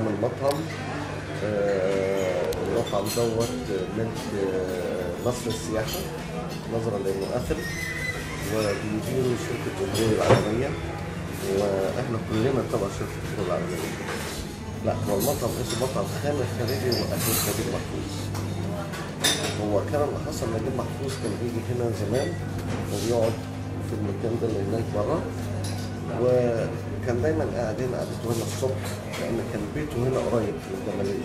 عامل مطعم آه، المطعم دوت ملك آه، مصر السياحة نظرا لأنه أثري وبيديروا شركة الجمهورية العالمية وإحنا كلنا طبعا شركة الجمهورية العالمية لا هو المطعم اسمه مطعم خامة خارجي وأهل نجيب محفوظ هو كان اللي حصل نجيب محفوظ كان بيجي هنا زمان وبيقعد في المكان ده اللي هناك بره وكان دايما قاعدين قعدته هنا الصبح لان كان بيته هنا قريب في الجماليه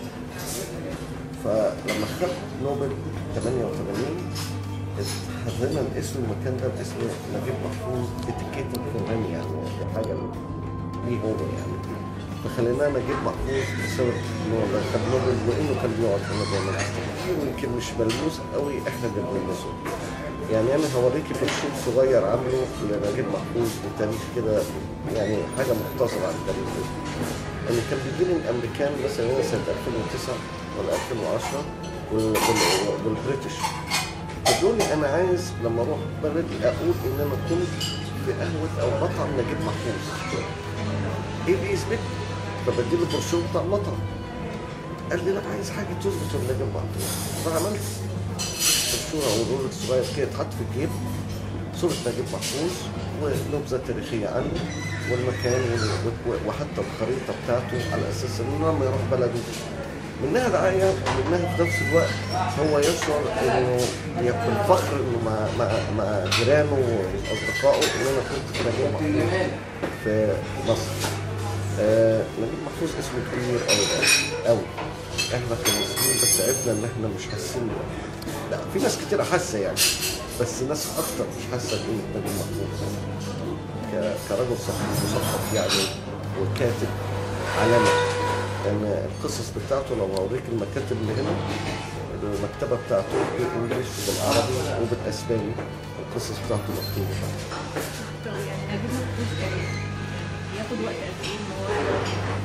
فلما خد نوبل 88 اتحررنا الاسم المكان ده باسم نجيب محفوظ اتيكيت فور هيم يعني دي حاجه ليه هو يعني فخليناه نجيب محفوظ بسبب انه ده خد نوبل وانه كان بيقعد هنا دايما يمكن مش ملموس قوي احنا اللي بنلمسه يعني انا هوريكي برشيد صغير عامله لنجيب محفوظ بتاريخ كده يعني حاجه مختصره عن التاريخ ده يعني كان بيجي لي الامريكان مثلا هنا سنه 2009 ولا 2010 وال- وال- والبريتش فدول انا عايز لما اروح بلدي اقول ان انا كنت في قهوه او مطعم نجيب محفوظ ايه اللي يثبت فبديله البروشور بتاع المطعم قال لي لا عايز حاجه تثبت ان نجيب محفوظ فعملت الصورة أو الرول الصغير كده اتحط في الجيب صورة نجيب محفوظ ونبذة تاريخية عنه والمكان وال- و- وحتى الخريطة بتاعته على أساس إنه لما يروح بلده منها دعاية ومنها في نفس الوقت هو يشعر إنه يكون فخر إنه مع مع مع جيرانه وأصدقائه إن أنا كنت في نجيب محفوظ في مصر. آه نجيب محفوظ اسمه كبير أوي أوي احنا كمصريين بس عيبنا ان احنا مش حاسين بيه. لا في ناس كتير حاسه يعني بس ناس اكتر مش حاسه بايه نجيب محفوظ ك- كرجل صحفي مثقف يعني وكاتب عالمي لان القصص بتاعته لو هوريك المكاتب اللي هنا المكتبه بتاعته بالانجلش وبالعربي وبالاسباني القصص بتاعته مكتوبه يعني نجيب محفوظ كان ياخد وقت قد ايه ان هو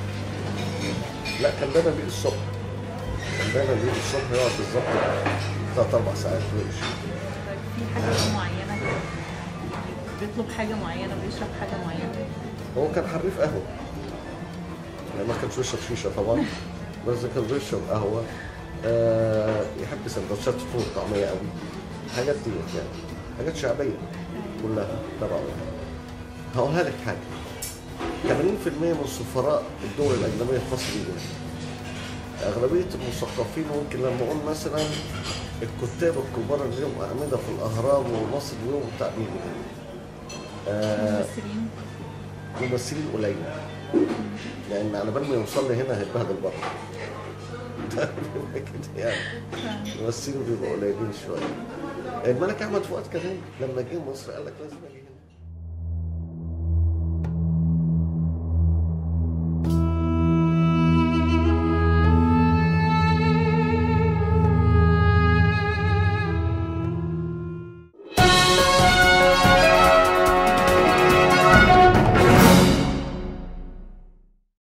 لا كان دايما بيجي الصبح كان دايما بيجي الصبح يقعد بالظبط ثلاث اربع ساعات ويمشي في حاجه معينه يعني بيطلب حاجه معينه بيشرب حاجه معينه هو كان حريف قهوه يعني ما كانش بيشرب شيشه طبعا بس كان بيشرب قهوه آه يحب سندوتشات فول طعميه قوي حاجات دي يعني حاجات شعبيه كلها تبعه هقولها لك حاجه 80% من سفراء الدول الاجنبيه في مصر يجوا هنا. اغلبيه المثقفين ممكن لما اقول مثلا الكتاب الكبار اللي لهم اعمده في الاهرام ومصر اليوم بتاع بيجوا هنا. آه الممثلين ممثلين قليل لان على بال ما يوصل لي هنا هيتبهدل بره كده يعني الممثلين بيبقوا قليلين شويه الملك احمد فؤاد كمان لما جه مصر قال لك لازم اجي